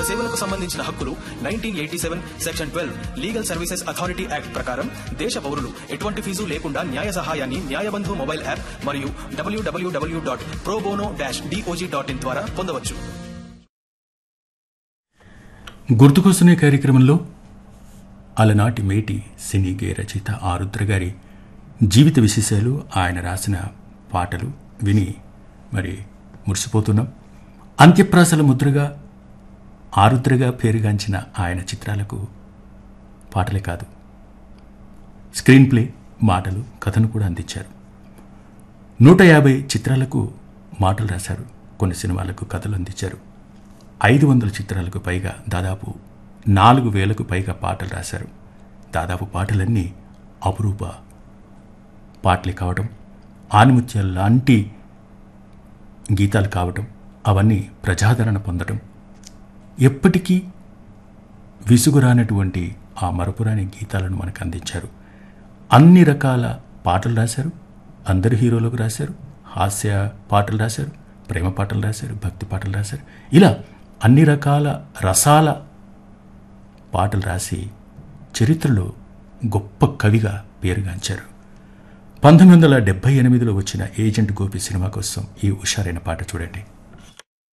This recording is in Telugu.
సేవలకు సంబంధించిన హక్కులు nineteen eighty seven section twelve legal services authority act ప్రకారం దేశ పౌరులు ఎటువంటి ఫీజు లేకుండా న్యాయ సహాయాన్ని న్యాయబంధు మొబైల్ యాప్ మరియు W W W dot pro bono dash DOJ dot in ద్వారా పొందవచ్చు గుర్తుకొస్తున్న కార్యక్రమంలో అలనాటి మేటి సినీ గేయ రచయిత ఆరుద్ర గారి జీవిత విశేషాలు ఆయన రాసిన పాటలు విని మరి మురిసిపోతున్నాం అంత్యప్రాసల ముద్రగా ఆరుద్రగా పేరుగాంచిన ఆయన చిత్రాలకు పాటలే కాదు స్క్రీన్ ప్లే మాటలు కథను కూడా అందించారు నూట యాభై చిత్రాలకు మాటలు రాశారు కొన్ని సినిమాలకు కథలు అందించారు ఐదు వందల చిత్రాలకు పైగా దాదాపు నాలుగు వేలకు పైగా పాటలు రాశారు దాదాపు పాటలన్నీ అపురూప పాటలే కావటం ఆనిముత్యాల లాంటి గీతాలు కావటం అవన్నీ ప్రజాదరణ పొందటం ఎప్పటికీ విసుగురానటువంటి ఆ మరపురాని గీతాలను మనకు అందించారు అన్ని రకాల పాటలు రాశారు అందరు హీరోలకు రాశారు హాస్య పాటలు రాశారు ప్రేమ పాటలు రాశారు భక్తి పాటలు రాశారు ఇలా అన్ని రకాల రసాల పాటలు రాసి చరిత్రలో గొప్ప కవిగా పేరుగాంచారు పంతొమ్మిది వందల డెబ్బై ఎనిమిదిలో వచ్చిన ఏజెంట్ గోపి సినిమా కోసం ఈ హుషారైన పాట చూడండి